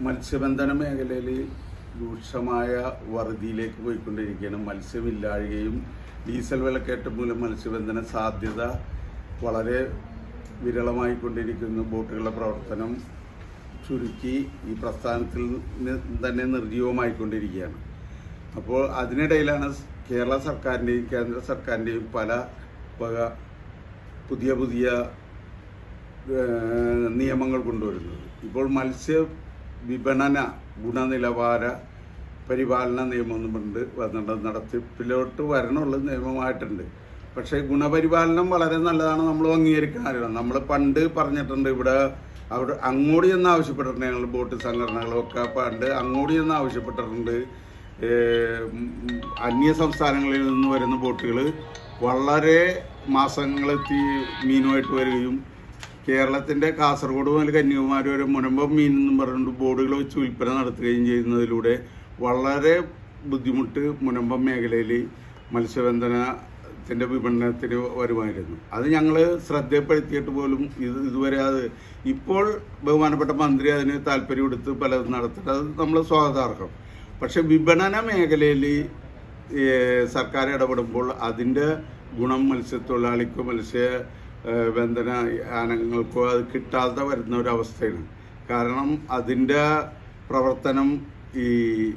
മത്സ്യബന്ധന മേഖലയിൽ രൂക്ഷമായ വറുതിയിലേക്ക് പോയിക്കൊണ്ടിരിക്കുകയാണ് മത്സ്യമില്ലാഴുകയും ഡീസൽ വിലക്കയറ്റം മൂലം മത്സ്യബന്ധന സാധ്യത വളരെ വിരളമായിക്കൊണ്ടിരിക്കുന്നു ബോട്ടുകളുടെ പ്രവർത്തനം ചുരുക്കി ഈ പ്രസ്ഥാനത്തിൽ നി- തന്നെ നിർജീവമായിക്കൊണ്ടിരിക്കുകയാണ് അപ്പോൾ അതിനിടയിലാണ് കേരള സർക്കാരിൻ്റെയും കേന്ദ്ര സർക്കാരിൻ്റെയും പല വക പുതിയ പുതിയ ഏഹ്, നിയമങ്ങൾ കൊണ്ടുവരുന്നത് ഇപ്പോൾ മത്സ്യ വിപണന ഗുണനിലവാര പരിപാലന നിയമം എന്ന് പറഞ്ഞിട്ട് വന്നിട്ട് നടത്തിപ്പിലോട്ട് വരണമുള്ള നിയമമായിട്ടുണ്ട് പക്ഷേ ഗുണപരിപാലനം വളരെ നല്ലതാണ് നമ്മൾ അംഗീകരിക്കാൻ അറിയണം നമ്മൾ പണ്ട് പറഞ്ഞിട്ടുണ്ട് ഇവിടെ അവിടെ അങ്ങോട്ട് ചെന്ന് ആവശ്യപ്പെട്ടിട്ടുണ്ട് ഞങ്ങൾ ബോട്ട് സംഘടനകളും ഒക്കെ പണ്ട് അങ്ങോട്ട് ചെന്ന് ആവശ്യപ്പെട്ടിട്ടുണ്ട് ഏഹ്, ഉം, ഉം, അന്യ സംസ്ഥാനങ്ങളിൽ നിന്ന് വരുന്ന ബോട്ടുകൾ വളരെ മാസങ്ങളെത്തി മീനുമായിട്ട് വരികയും കേരളത്തിന്റെ കാസർഗോഡ് മുതൽ കന്യാകുമാരി വരെ മുനമ്പം മീൻ എന്നും പറഞ്ഞുകൊണ്ട് ബോർഡുകൾ വെച്ച് വിൽപ്പന നടത്തുകയും ചെയ്യുന്നതിലൂടെ വളരെ ബുദ്ധിമുട്ട് മുനമ്പം മേഖലയിൽ മത്സ്യബന്ധനത്തിന്റെ വിപണനത്തിന് വരുമായിരുന്നു അത് ഞങ്ങൾ ശ്രദ്ധപ്പെടുത്തിയിട്ട് പോലും ഇത് ഇതുവരെ അത് ഇപ്പോൾ ബഹുമാനപ്പെട്ട മന്ത്രി അതിന് താല്പര്യം എടുത്ത് പലതും നടത്തിയിട്ട് അത് നമ്മൾ സ്വാഗതാർഹം പക്ഷെ വിപണന മേഖലയിൽ സർക്കാർ ഇടപെടുമ്പോൾ അതിൻ്റെ ഗുണം മത്സ്യത്തൊഴിലാളിക്കോ മത്സ്യ ഏഹ്, ബന്ധന യാനങ്ങൾക്കോ അത് കിട്ടാതെ വരുന്ന ഒരു അവസ്ഥയാണ് കാരണം അതിൻ്റെ പ്രവർത്തനം ഈ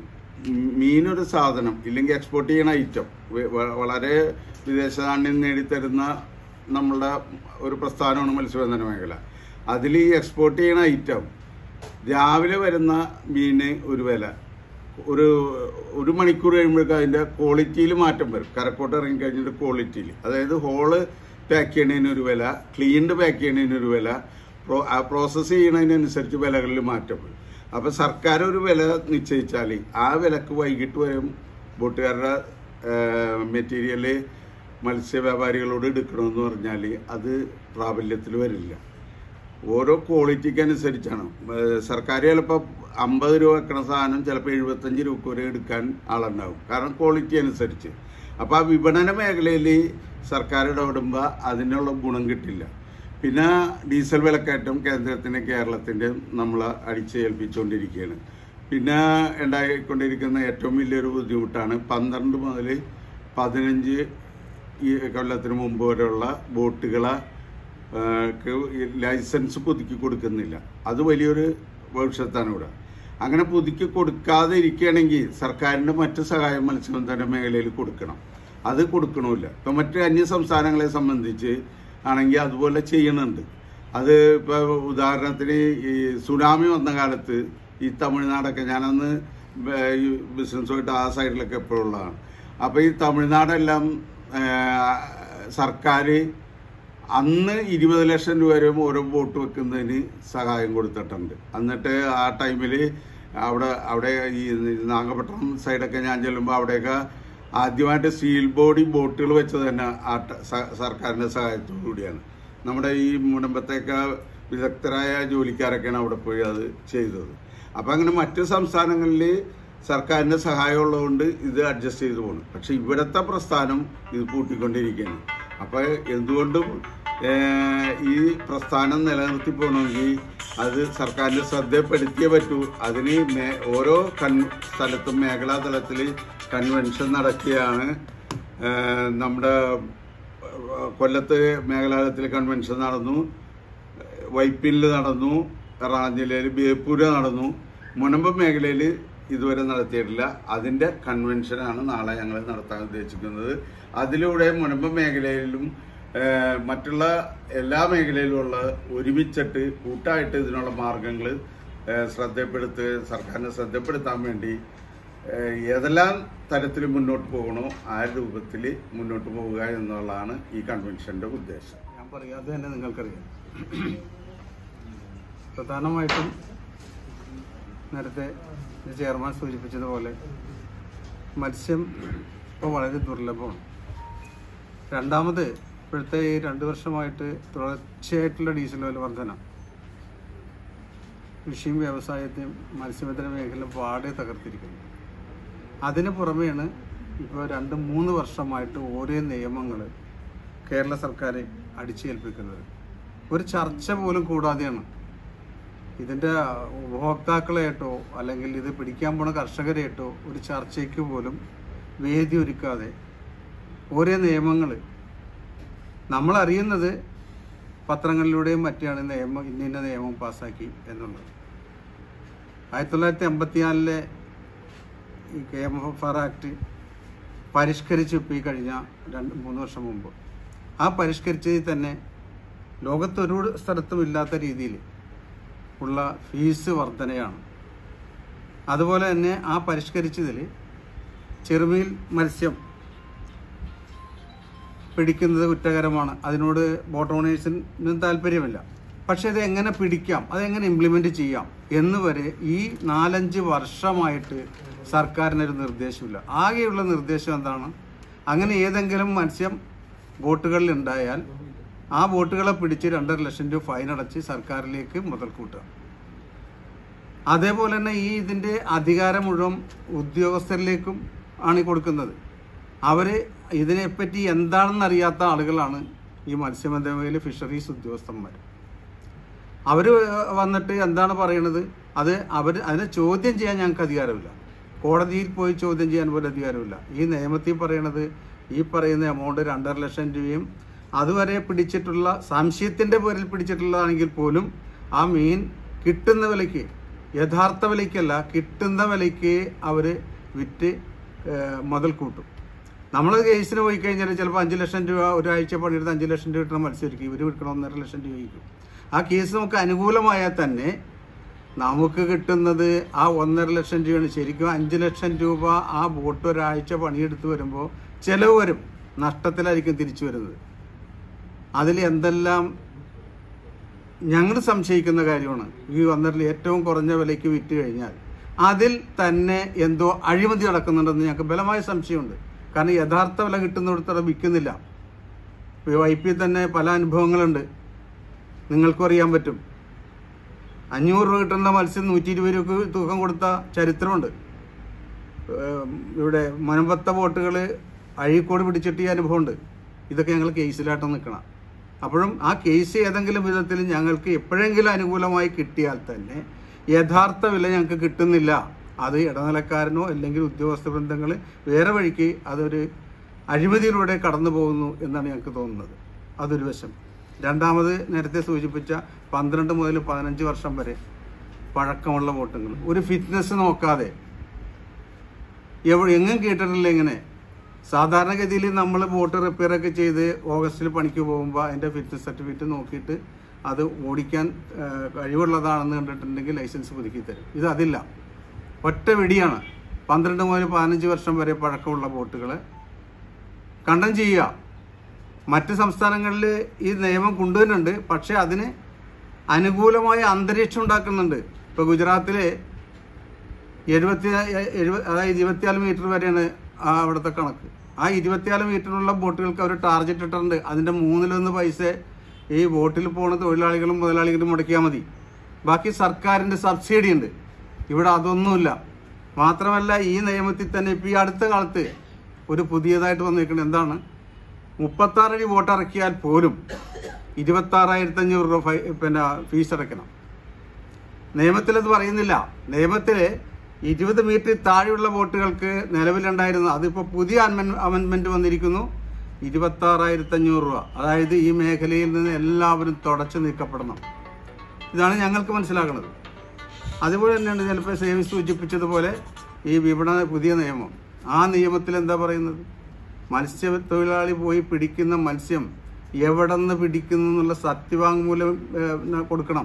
മീനൊരു സാധനം ഇല്ലെങ്കിൽ എക്സ്പോർട്ട് ചെയ്യണ ഐറ്റം വ- വ- വളരെ വിദേശ നാണ്യം നേടിത്തരുന്ന നമ്മളുടെ ഒരു പ്രസ്ഥാനമാണ് മത്സ്യബന്ധന മേഖല അതിൽ ഈ എക്സ്പോർട്ട് ചെയ്യണ ഐറ്റം രാവിലെ വരുന്ന മീന് ഒരു വില ഒരു ഒരു മണിക്കൂർ കഴിയുമ്പോഴേക്കും അതിൻ്റെ ക്വാളിറ്റിയിൽ മാറ്റം വരും കരക്കോട്ട് ഇറങ്ങി കഴിഞ്ഞിട്ട് ക്വാളിറ്റിയിൽ അതായത് ഹോള് പാക്ക് ചെയ്യണതിന് ഒരു വില ക്ലീൻഡ് പാക്ക് ചെയ്യണതിന് ഒരു വില പ്രോ ആ പ്രോസസ്സ് ചെയ്യണതിനനുസരിച്ച് വിലകളിൽ മാറ്റം വരും അപ്പോൾ സർക്കാർ ഒരു വില നിശ്ചയിച്ചാൽ ആ വിലക്ക് വൈകിട്ട് വരും ബോട്ടുകാരുടെ മെറ്റീരിയല് മത്സ്യവ്യാപാരികളോട് എടുക്കണമെന്ന് പറഞ്ഞാൽ അത് പ്രാബല്യത്തിൽ വരില്ല ഓരോ ക്വാളിറ്റിക്ക് അനുസരിച്ചാണ് ഏഹ് സർക്കാർ ചിലപ്പോൾ അമ്പത് രൂപ വെക്കണ സാധനം ചിലപ്പോൾ എഴുപത്തഞ്ച് രൂപ വരെ എടുക്കാൻ ആളുണ്ടാവും കാരണം ക്വാളിറ്റി അനുസരിച്ച് അപ്പോൾ ആ വിപണന മേഖലയിൽ സർക്കാർ ഇടപെടുമ്പോൾ അതിനുള്ള ഗുണം കിട്ടില്ല പിന്നെ ഡീസൽ വിലക്കയറ്റം കേന്ദ്രത്തിന് കേരളത്തിൻ്റെ നമ്മൾ അടിച്ചേൽപ്പിച്ചുകൊണ്ടിരിക്കുകയാണ് പിന്നെ ഉണ്ടായിക്കൊണ്ടിരിക്കുന്ന ഏറ്റവും വലിയൊരു ബുദ്ധിമുട്ടാണ് പന്ത്രണ്ട് മുതൽ പതിനഞ്ച് ഈ കൊല്ലത്തിന് മുമ്പ് വരെയുള്ള ബോട്ടുകളെ ആ, ക്ക് ഈ ലൈസൻസ് പുതുക്കി കൊടുക്കുന്നില്ല അത് വലിയൊരു ഭവിഷ്യത്താണ് ഇവിടെ അങ്ങനെ പുതുക്കി കൊടുക്കാതെ ഇരിക്കുകയാണെങ്കിൽ സർക്കാരിൻ്റെ മറ്റ് സഹായം മത്സ്യബന്ധന മേഖലയിൽ കൊടുക്കണം അത് കൊടുക്കണമില്ല ഇപ്പം മറ്റ് അന്യ സംസ്ഥാനങ്ങളെ സംബന്ധിച്ച് ആണെങ്കിൽ അതുപോലെ ചെയ്യുന്നുണ്ട് അത് ഇപ്പോൾ ഉദാഹരണത്തിന് ഈ സുനാമി വന്ന കാലത്ത് ഈ തമിഴ്നാടൊക്കെ ഞാനന്ന് ബ- ഈ ബിസിനസ്സുമായിട്ട് ആ സൈഡിലൊക്കെ എപ്പോഴുള്ളതാണ് അപ്പോൾ ഈ തമിഴ്നാടെല്ലാം സർക്കാർ അന്ന് ഇരുപത് ലക്ഷം രൂപ വരെ ഓരോ ബോട്ട് വെക്കുന്നതിന് സഹായം കൊടുത്തിട്ടുണ്ട് എന്നിട്ട് ആ ടൈമിൽ അവിടെ അവിടെ ഈ നാഗപട്ടണം സൈഡൊക്കെ ഞാൻ ചെല്ലുമ്പോൾ അവിടെയൊക്കെ ആദ്യമായിട്ട് സ്റ്റീൽ ബോഡി ബോട്ടുകൾ വെച്ചത് തന്നെ ആ ട- സ- സർക്കാരിൻ്റെ സഹായത്തോടു കൂടിയാണ് നമ്മുടെ ഈ മുനമ്പത്തേക്ക് വിദഗ്ധരായ ജോലിക്കാരൊക്കെയാണ് അവിടെ പോയി അത് ചെയ്തത് അപ്പം അങ്ങനെ മറ്റ് സംസ്ഥാനങ്ങളിൽ സർക്കാരിൻ്റെ സഹായം ഉള്ളതുകൊണ്ട് ഇത് അഡ്ജസ്റ്റ് ചെയ്തു പോകുന്നു പക്ഷെ ഇവിടുത്തെ പ്രസ്ഥാനം ഇത് പൂട്ടിക്കൊണ്ടിരിക്കുകയാണ് അപ്പോൾ എന്തുകൊണ്ടും ഏഹ്, ഈ പ്രസ്ഥാനം നിലനിർത്തി പോകണമെങ്കിൽ അത് സർക്കാരിൻ്റെ ശ്രദ്ധപ്പെടുത്തിയേ പറ്റൂ അതിന് മേ ഓരോ കൺ സ്ഥലത്തും മേഖലാ തലത്തിൽ കൺവെൻഷൻ നടക്കുകയാണ് ഏഹ്, നമ്മുടെ ഏഹ്, കൊല്ലത്ത് മേഖലാതലത്തിൽ കൺവെൻഷൻ നടന്നു വൈപ്പിനിൽ നടന്നു എറണാകുളം ജില്ലയിൽ ബേപ്പൂര് നടന്നു മുനമ്പം മേഖലയിൽ ഇതുവരെ നടത്തിയിട്ടില്ല അതിൻ്റെ കൺവെൻഷനാണ് നാളെ ഞങ്ങൾ നടത്താൻ ഉദ്ദേശിക്കുന്നത് അതിലൂടെ മുനമ്പം മേഖലയിലും ഏഹ്, മറ്റുള്ള എല്ലാ മേഖലയിലുമുള്ള ഒരുമിച്ചിട്ട് കൂട്ടായിട്ട് ഇതിനുള്ള മാർഗങ്ങൾ ശ്രദ്ധപ്പെടുത്ത് സർക്കാരിനെ ശ്രദ്ധപ്പെടുത്താൻ വേണ്ടി ഏഹ്, ഏതെല്ലാം തരത്തിൽ മുന്നോട്ട് പോകണോ ആ രൂപത്തിൽ മുന്നോട്ട് പോവുക എന്നുള്ളതാണ് ഈ കൺവെൻഷന്റെ ഉദ്ദേശം ഞാൻ പറയാതെ തന്നെ നിങ്ങൾക്കറിയാം പ്രധാനമായിട്ടും നേരത്തെ ഇത് ചെയർമാൻ സൂചിപ്പിച്ചതുപോലെ മത്സ്യം ഇപ്പോൾ വളരെ ദുർലഭമാണ് രണ്ടാമത് ഇപ്പോഴത്തെ ഈ രണ്ട് വർഷമായിട്ട് തുടർച്ചയായിട്ടുള്ള ഡീസൽ വില വർധന കൃഷിയും വ്യവസായത്തെയും മത്സ്യബന്ധന മേഖല പാടെ തകർത്തിരിക്കുന്നു അതിന് പുറമെയാണ് ഇപ്പോൾ രണ്ട് മൂന്ന് വർഷമായിട്ട് ഓരോ നിയമങ്ങൾ കേരള സർക്കാർ അടിച്ചേൽപ്പിക്കുന്നത് ഒരു ചർച്ച പോലും കൂടാതെയാണ് ഇതിൻ്റെ ഉപഭോക്താക്കളെയായിട്ടോ അല്ലെങ്കിൽ ഇത് പിടിക്കാൻ പോണ കർഷകരെയായിട്ടോ ഒരു ചർച്ചയ്ക്ക് പോലും വേദി ഒരുക്കാതെ ഓരോ നിയമങ്ങൾ നമ്മളറിയുന്നത് പത്രങ്ങളിലൂടെയും മറ്റാണ് നിയമം ഇന്ന ഇന്ന നിയമം പാസ്സാക്കി എന്നുള്ളത് ആയിരത്തി തൊള്ളായിരത്തി എൺപത്തിനാലിലെ ഈ K M F R act പരിഷ്കരിച്ചു ഇപ്പോൾ ഈ കഴിഞ്ഞ രണ്ട് മൂന്ന് വർഷം മുമ്പ് ആ പരിഷ്കരിച്ചതിൽ തന്നെ ലോകത്തൊരു സ്ഥലത്തും ഇല്ലാത്ത രീതിയിൽ ഉള്ള ഫീസ് വർധനയാണ് അതുപോലെ തന്നെ ആ പരിഷ്കരിച്ചതിൽ ചെറുമീൻ മത്സ്യം പിടിക്കുന്നത് കുറ്റകരമാണ് അതിനോട് ബോട്ട് ഓണേഴ്സിന് താല്പര്യമില്ല പക്ഷേ ഇത് എങ്ങനെ പിടിക്കാം അതെങ്ങനെ ഇംപ്ലിമെൻ്റ് ചെയ്യാം എന്ന് വരെ ഈ നാലഞ്ച് വർഷമായിട്ട് സർക്കാരിനൊരു നിർദ്ദേശമില്ല ആകെയുള്ള നിർദ്ദേശം എന്താണ് അങ്ങനെ ഏതെങ്കിലും മത്സ്യം ബോട്ടുകളിൽ ഉണ്ടായാൽ ആ ബോട്ടുകളെ പിടിച്ച് രണ്ടര ലക്ഷം രൂപ ഫൈൻ അടച്ച് സർക്കാരിലേക്ക് മുതൽ കൂട്ടുക അതേപോലെ തന്നെ ഈ ഇതിൻ്റെ അധികാരം മുഴുവൻ ഉദ്യോഗസ്ഥരിലേക്കും ആണ് ഈ കൊടുക്കുന്നത് അവർ ഇതിനെപ്പറ്റി എന്താണെന്ന് അറിയാത്ത ആളുകളാണ് ഈ മത്സ്യബന്ധന ഫിഷറീസ് ഉദ്യോഗസ്ഥന്മാർ അവർ വന്നിട്ട് എന്താണ് പറയണത് അത് അവർ അതിനെ ചോദ്യം ചെയ്യാൻ ഞങ്ങൾക്ക് അധികാരമില്ല കോടതിയിൽ പോയി ചോദ്യം ചെയ്യാൻ പോലും അധികാരമില്ല ഈ നിയമത്തിൽ പറയണത് ഈ പറയുന്ന എമൗണ്ട് രണ്ടര ലക്ഷം രൂപയും അതുവരെ പിടിച്ചിട്ടുള്ള സംശയത്തിൻ്റെ പേരിൽ പിടിച്ചിട്ടുള്ളതാണെങ്കിൽ പോലും ആ മീൻ കിട്ടുന്ന വിലയ്ക്ക് യഥാർത്ഥ വിലയ്ക്കല്ല കിട്ടുന്ന വിലയ്ക്ക് അവർ വിറ്റ് ഏഹ്, മുതൽ കൂട്ടും നമ്മൾ കേസിന് പോയി കഴിഞ്ഞാൽ ചിലപ്പോൾ അഞ്ച് ലക്ഷം രൂപ ഒരാഴ്ച പണിയെടുത്ത് അഞ്ച് ലക്ഷം രൂപ കിട്ടുന്ന മത്സ്യമായിരിക്കും ഇവർ വിൽക്കണം ഒന്നര ലക്ഷം രൂപയ്ക്കും ആ കേസ് നമുക്ക് അനുകൂലമായാൽ തന്നെ നമുക്ക് കിട്ടുന്നത് ആ ഒന്നര ലക്ഷം രൂപയാണ് ശരിക്കും അഞ്ച് ലക്ഷം രൂപ ആ ബോട്ട് ഒരാഴ്ച പണിയെടുത്ത് വരുമ്പോൾ ചിലവ് വരും നഷ്ടത്തിലായിരിക്കും തിരിച്ചു വരുന്നത് അതിൽ എന്തെല്ലാം ഞങ്ങൾ സംശയിക്കുന്ന കാര്യമാണ് ഈ ഒന്നരയിൽ ഏറ്റവും കുറഞ്ഞ വിലയ്ക്ക് വിറ്റ് കഴിഞ്ഞാൽ അതിൽ തന്നെ എന്തോ അഴിമതി നടക്കുന്നുണ്ടെന്ന് ഞങ്ങൾക്ക് ബലമായ സംശയമുണ്ട് കാരണം യഥാർത്ഥ വില കിട്ടുന്നിടത്തോടെ വിൽക്കുന്നില്ല ഇപ്പോൾ ഐ പി തന്നെ പല അനുഭവങ്ങളുണ്ട് നിങ്ങൾക്കും അറിയാൻ പറ്റും അഞ്ഞൂറ് രൂപ കിട്ടുന്ന മത്സ്യം നൂറ്റി ഇരുപത് രൂപക്ക് തൂക്കം കൊടുത്ത ചരിത്രമുണ്ട് ഏം, ഇവിടെ മനമ്പത്ത ബോട്ടുകൾ അഴീക്കോട് പിടിച്ചിട്ട് ഈ അനുഭവമുണ്ട് ഇതൊക്കെ ഞങ്ങൾ കേസിലായിട്ട് നിൽക്കണം അപ്പോഴും ആ കേസ് ഏതെങ്കിലും വിധത്തിൽ ഞങ്ങൾക്ക് എപ്പോഴെങ്കിലും അനുകൂലമായി കിട്ടിയാൽ തന്നെ യഥാർത്ഥ വില ഞങ്ങൾക്ക് കിട്ടുന്നില്ല അത് ഇടനിലക്കാരനോ അല്ലെങ്കിൽ ഉദ്യോഗസ്ഥ ബന്ധങ്ങൾ വേറെ വഴിക്ക് അതൊരു അഴിമതിയിലൂടെ കടന്നു പോകുന്നു എന്നാണ് ഞങ്ങൾക്ക് തോന്നുന്നത് അതൊരു വശം രണ്ടാമത് നേരത്തെ സൂചിപ്പിച്ച പന്ത്രണ്ട് മുതൽ പതിനഞ്ച് വർഷം വരെ പഴക്കമുള്ള ബോട്ടുകൾ ഒരു ഫിറ്റ്നസ് നോക്കാതെ എവിടെ എങ്ങും കേട്ടിട്ടില്ല ഇങ്ങനെ സാധാരണഗതിയിൽ നമ്മൾ ബോട്ട് റിപ്പയർ ഒക്കെ ചെയ്ത് ഓഗസ്റ്റിൽ പണിക്ക് പോകുമ്പോൾ അതിൻ്റെ ഫിറ്റ്നസ് സർട്ടിഫിക്കറ്റ് നോക്കിയിട്ട് അത് ഓടിക്കാൻ ആ, കഴിവുള്ളതാണെന്ന് കണ്ടിട്ടുണ്ടെങ്കിൽ ലൈസൻസ് പുതുക്കി തരും ഇത് അതില്ല ഒറ്റ വെടിയാണ് പന്ത്രണ്ട് മുതൽ പതിനഞ്ച് വർഷം വരെ പഴക്കമുള്ള ബോട്ടുകൾ കണ്ടം ചെയ്യുക മറ്റ് സംസ്ഥാനങ്ങളിൽ ഈ നിയമം കൊണ്ടുവരുന്നുണ്ട് പക്ഷേ അതിന് അനുകൂലമായ അന്തരീക്ഷം ഉണ്ടാക്കുന്നുണ്ട് ഇപ്പോൾ ഗുജറാത്തിലെ എഴുപത്തി എഴുപത് അതായത് ഇരുപത്തിനാല് മീറ്റർ വരെയാണ് ആ അവിടുത്തെ കണക്ക് ആ ഇരുപത്തിനാല് മീറ്ററിനുള്ള ബോട്ടുകൾക്ക് അവർ ടാർഗറ്റ് ഇട്ടിട്ടുണ്ട് അതിൻ്റെ മൂന്നിലൊന്ന് പൈസ ഈ ബോട്ടിൽ പോണ തൊഴിലാളികളും മുതലാളികളും മുടക്കിയാൽ മതി ബാക്കി സർക്കാരിൻ്റെ സബ്സിഡി ഉണ്ട് ഇവിടെ അതൊന്നുമില്ല മാത്രമല്ല ഈ നിയമത്തിൽ തന്നെ ഇപ്പോൾ ഈ അടുത്ത കാലത്ത് ഒരു പുതിയതായിട്ട് വന്നിരിക്കുന്നത് എന്താണ് മുപ്പത്താറടി ബോട്ട് ഇറക്കിയാൽ പോലും ഇരുപത്താറായിരത്തി അഞ്ഞൂറ് രൂപ ഫൈ പിന്നെ ഫീസ് അടയ്ക്കണം നിയമത്തിൽ അത് പറയുന്നില്ല നിയമത്തിൽ ഇരുപത് മീറ്റർ താഴെയുള്ള ബോട്ടുകൾക്ക് നിലവിലുണ്ടായിരുന്നു അതിപ്പോൾ പുതിയ അമെൻമെന്റ് വന്നിരിക്കുന്നു ഇരുപത്താറായിരത്തി അഞ്ഞൂറ് രൂപ അതായത് ഈ മേഖലയിൽ നിന്ന് എല്ലാവരും തുടച്ചു നീക്കപ്പെടണം ഇതാണ് ഞങ്ങൾക്ക് മനസ്സിലാക്കുന്നത് അതുപോലെ തന്നെയാണ് ചിലപ്പോൾ സേവി സൂചിപ്പിച്ചതുപോലെ ഈ വിപണന പുതിയ നിയമം ആ നിയമത്തിൽ എന്താ പറയുന്നത് മത്സ്യത്തൊഴിലാളി പോയി പിടിക്കുന്ന മത്സ്യം എവിടെ നിന്ന് പിടിക്കുന്നു എന്നുള്ള സത്യവാങ്മൂലം ഏഹ്, കൊടുക്കണം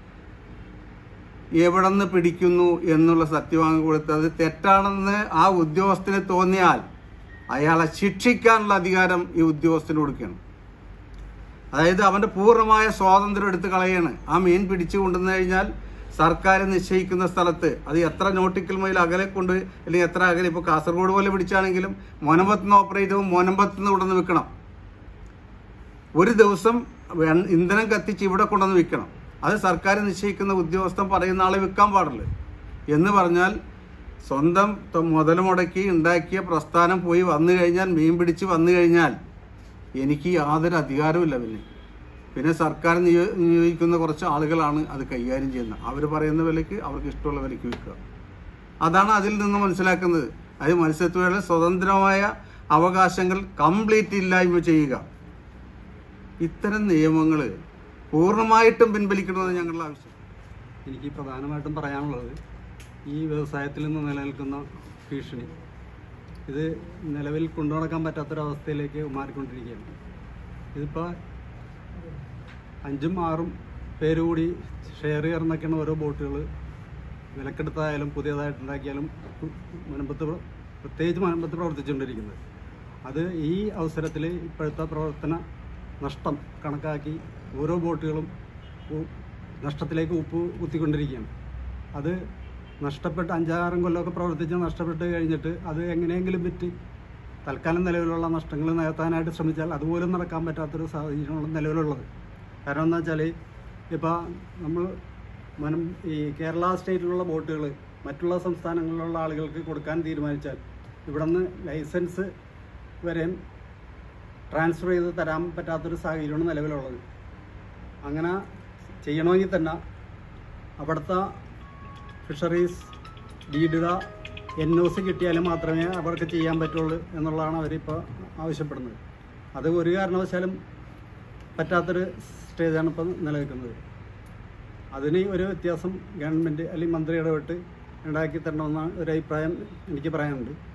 എവിടെ നിന്ന് പിടിക്കുന്നു എന്നുള്ള സത്യവാങ്മൂലം കൊടുത്ത് അത് തെറ്റാണെന്ന് ആ ഉദ്യോഗസ്ഥന് തോന്നിയാൽ അയാളെ ശിക്ഷിക്കാനുള്ള അധികാരം ഈ ഉദ്യോഗസ്ഥന് കൊടുക്കുകയാണ് അതായത് അവന്റെ പൂർണ്ണമായ സ്വാതന്ത്ര്യം എടുത്ത് കളയാണ് ആ മീൻ പിടിച്ചു കൊണ്ടുവന്നു കഴിഞ്ഞാൽ സർക്കാർ നിശ്ചയിക്കുന്ന സ്ഥലത്ത് അത് എത്ര നോട്ടിക്കൽ മൈൽ അകലെ കൊണ്ട് അല്ലെങ്കിൽ എത്ര അകലെ ഇപ്പോൾ കാസർഗോഡ് പോലെ പിടിച്ചാണെങ്കിലും മോനമ്പത്ത് നിന്ന് ഓപ്പറേറ്റ് ചെയ്യുമ്പോൾ മോനമ്പത്ത് നിന്ന് കൊണ്ടുവന്ന് വിൽക്കണം ഒരു ദിവസം വെ- ഇന്ധനം കത്തിച്ച് ഇവിടെ കൊണ്ടുവന്ന് വിൽക്കണം അത് സർക്കാർ നിശ്ചയിക്കുന്ന ഉദ്യോഗസ്ഥൻ പറയുന്ന ആളെ വിൽക്കാൻ പാടില്ല എന്ന് പറഞ്ഞാൽ സ്വന്തം ത- മുതൽ മുടക്കി ഉണ്ടാക്കിയ പ്രസ്ഥാനം പോയി വന്നു കഴിഞ്ഞാൽ മീൻ പിടിച്ച് വന്നു കഴിഞ്ഞാൽ എനിക്ക് യാതൊരു അധികാരവുമില്ല പിന്നെ പിന്നെ സർക്കാർ നിയോ- നിയോഗിക്കുന്ന കുറച്ച് ആളുകളാണ് അത് കൈകാര്യം ചെയ്യുന്നത് അവർ പറയുന്ന വിലയ്ക്ക് അവർക്ക് ഇഷ്ടമുള്ള വിലയ്ക്ക് വിൽക്കുക അതാണ് അതിൽ നിന്ന് മനസ്സിലാക്കുന്നത് അത് മത്സ്യത്തൊഴിലാളി സ്വതന്ത്രമായ അവകാശങ്ങൾ കംപ്ലീറ്റ് ഇല്ലായ്മ ചെയ്യുക ഇത്തരം നിയമങ്ങൾ പൂർണ്ണമായിട്ടും പിൻവലിക്കണമെന്ന് ഞങ്ങളുടെ ആവശ്യം എനിക്ക് പ്രധാനമായിട്ടും പറയാനുള്ളത് ഈ വ്യവസായത്തിൽ നിന്ന് നിലനിൽക്കുന്ന ഭീഷണി ഇത് നിലവിൽ കൊണ്ടുനടക്കാൻ പറ്റാത്തൊരവസ്ഥയിലേക്ക് മാറിക്കൊണ്ടിരിക്കുകയാണ് ഇതിപ്പോൾ അഞ്ചും ആറും പേര് കൂടി ഷെയർ ചേർന്നൊക്കെയാണ് ഓരോ ബോട്ടുകൾ വിലക്കെടുത്തായാലും പുതിയതായിട്ടുണ്ടാക്കിയാലും മുനമ്പത്ത് പ്ര- പ്രത്യേകിച്ച് മുനമ്പത്ത് പ്രവർത്തിച്ചുകൊണ്ടിരിക്കുന്നത് അത് ഈ അവസരത്തിൽ ഇപ്പോഴത്തെ പ്രവർത്തന നഷ്ടം കണക്കാക്കി ഓരോ ബോട്ടുകളും ഉ- നഷ്ടത്തിലേക്ക് ഉപ്പ് കുത്തിക്കൊണ്ടിരിക്കുകയാണ് അത് നഷ്ടപ്പെട്ട് അഞ്ചാറും കൊല്ലമൊക്കെ പ്രവർത്തിച്ച് നഷ്ടപ്പെട്ട് കഴിഞ്ഞിട്ട് അത് എങ്ങനെയെങ്കിലും വിറ്റ് തൽക്കാലം നിലവിലുള്ള നഷ്ടങ്ങൾ നികത്താനായിട്ട് ശ്രമിച്ചാൽ അതുപോലും നടക്കാൻ പറ്റാത്തൊരു സാഹചര്യമാണ് നിലവിലുള്ളത് കാരണം എന്താ വെച്ചാൽ ഇപ്പോൾ നമ്മൾ മനം ഈ കേരള സ്റ്റേറ്റിലുള്ള ബോട്ടുകൾ മറ്റുള്ള സംസ്ഥാനങ്ങളിലുള്ള ആളുകൾക്ക് കൊടുക്കാൻ തീരുമാനിച്ചാൽ ഇവിടെ നിന്ന് ലൈസൻസ് വരെയും ട്രാൻസ്ഫർ ചെയ്ത് തരാൻ പറ്റാത്തൊരു സാഹചര്യമാണ് നിലവിലുള്ളത് അങ്ങനെ ചെയ്യണമെങ്കിൽ തന്നെ അവിടുത്തെ ഫിഷറീസ് ഡീഡുക എൻ ഒ സി കിട്ടിയാലും മാത്രമേ അവർക്ക് ചെയ്യാൻ പറ്റുള്ളൂ എന്നുള്ളതാണ് അവരിപ്പോൾ ആവശ്യപ്പെടുന്നത് അത് ഒരു കാരണവശാലും പറ്റാത്തൊരു സ്റ്റേജാണ് ഇപ്പോൾ നിലനിൽക്കുന്നത് അതിന് ഒരു വ്യത്യാസം ഗവൺമെൻറ് അല്ലെങ്കിൽ മന്ത്രി ഇടപെട്ട് ഉണ്ടാക്കി തരണമെന്ന ഒരു അഭിപ്രായം എനിക്ക് പറയാനുണ്ട്